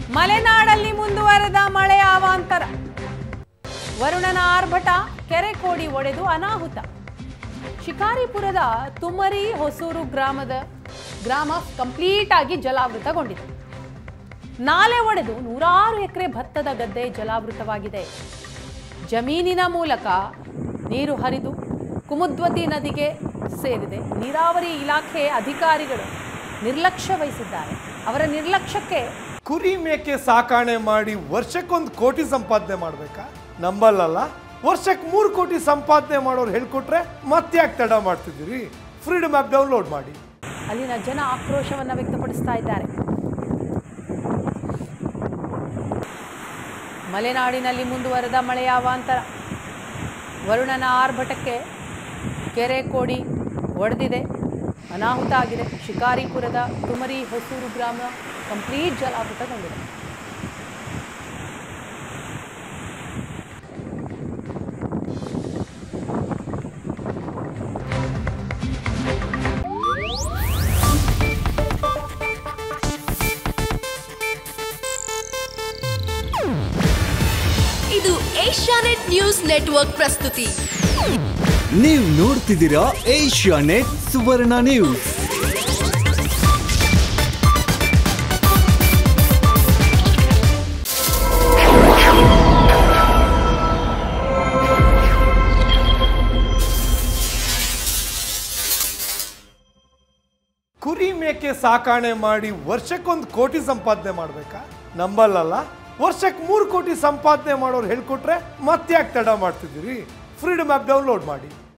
ಮಲೆನಾಡಲ್ಲಿ ಮುಂದುವರೆದ ಮಳೆಯ ಅವಾಂತರ ವರುಣನ ಆರ್ಭಟ ಕೆರೆ ಕೋಡಿ ಒಡೆದು ಅನಾಹುತ ಶಿಕಾರಿಪುರದ ತುಮರಿ ಹೊಸೂರು ಗ್ರಾಮದ ಗ್ರಾಮ ಕಂಪ್ಲೀಟ್ ಆಗಿ ಜಲಾವೃತಗೊಂಡಿದೆ ನಾಲೆ ಒಡೆದು ನೂರಾರು ಎಕರೆ ಭತ್ತದ ಗದ್ದೆ ಜಲಾವೃತವಾಗಿದೆ ಜಮೀನಿನ ಮೂಲಕ ನೀರು ಹರಿದು ಕುಮುದ್ವತಿ ನದಿಗೆ ಸೇರಿದೆ ನೀರಾವರಿ ಇಲಾಖೆ ಅಧಿಕಾರಿಗಳು ನಿರ್ಲಕ್ಷ್ಯ ವಹಿಸಿದ್ದಾರೆ ಅವರ ನಿರ್ಲಕ್ಷ್ಯಕ್ಕೆ ಕುರಿ ಮೇಕೆ ಸಾಕಾಣೆ ಮಾಡಿ ವರ್ಷಕ್ಕೊಂದು ಕೋಟಿ ಸಂಪಾದನೆ ಮಾಡ್ಬೇಕಾ ನಂಬಲ್ಲಲ್ಲ ವರ್ಷಕ್ಕೆ ಮೂರು ಕೋಟಿ ಸಂಪಾದನೆ ಮಾಡೋರು ಹೇಳ್ಕೊಟ್ರೆ ಮತ್ತ್ಯಾಕೆ ತಡ ಮಾಡ್ತಿದ್ದೀರಿ ಫ್ರೀಡಮ್ ಆ್ಯಪ್ ಡೌನ್ಲೋಡ್ ಮಾಡಿ ಅಲ್ಲಿನ ಜನ ಆಕ್ರೋಶವನ್ನು ವ್ಯಕ್ತಪಡಿಸ್ತಾ ಇದ್ದಾರೆ ಮಲೆನಾಡಿನಲ್ಲಿ ಮುಂದುವರೆದ ಮಳೆಯ ಅವಾಂತರ ವರುಣನ ಆರ್ಭಟಕ್ಕೆ ಕೆರೆ ಕೋಡಿ ಒಡೆದಿದೆ ಅನಾಹುತ ಆಗಿದೆ ಶಿಕಾರಿಪುರದ ತುಮರಿ ಹೊಸೂರು ಗ್ರಾಮ ಕಂಪ್ಲೀಟ್ ಜಲಾವೃತಗೊಂಡಿದೆ ಇದು ಏಷ್ಯಾನೆಟ್ ನ್ಯೂಸ್ ನೆಟ್ವರ್ಕ್ ಪ್ರಸ್ತುತಿ ನೀವು ನೋಡ್ತಿದ್ದೀರಾ ಏಷ್ಯಾ ನೆಟ್ ಸುವರ್ಣ ನ್ಯೂಸ್ ಕುರಿ ಮೇಕೆ ಸಾಕಾಣೆ ಮಾಡಿ ವರ್ಷಕ್ಕೊಂದು ಕೋಟಿ ಸಂಪಾದನೆ ಮಾಡ್ಬೇಕಾ ನಂಬಲ್ಲಲ್ಲ ವರ್ಷಕ್ಕೆ ಮೂರು ಕೋಟಿ ಸಂಪಾದನೆ ಮಾಡೋರು ಹೇಳ್ಕೊಟ್ರೆ ಮತ್ತ್ಯಾಕೆ ತಡ ಮಾಡ್ತಿದ್ದೀರಿ ಫ್ರೀಡಮ್ ಆ್ಯಪ್ ಡೌನ್ಲೋಡ್ ಮಾಡಿ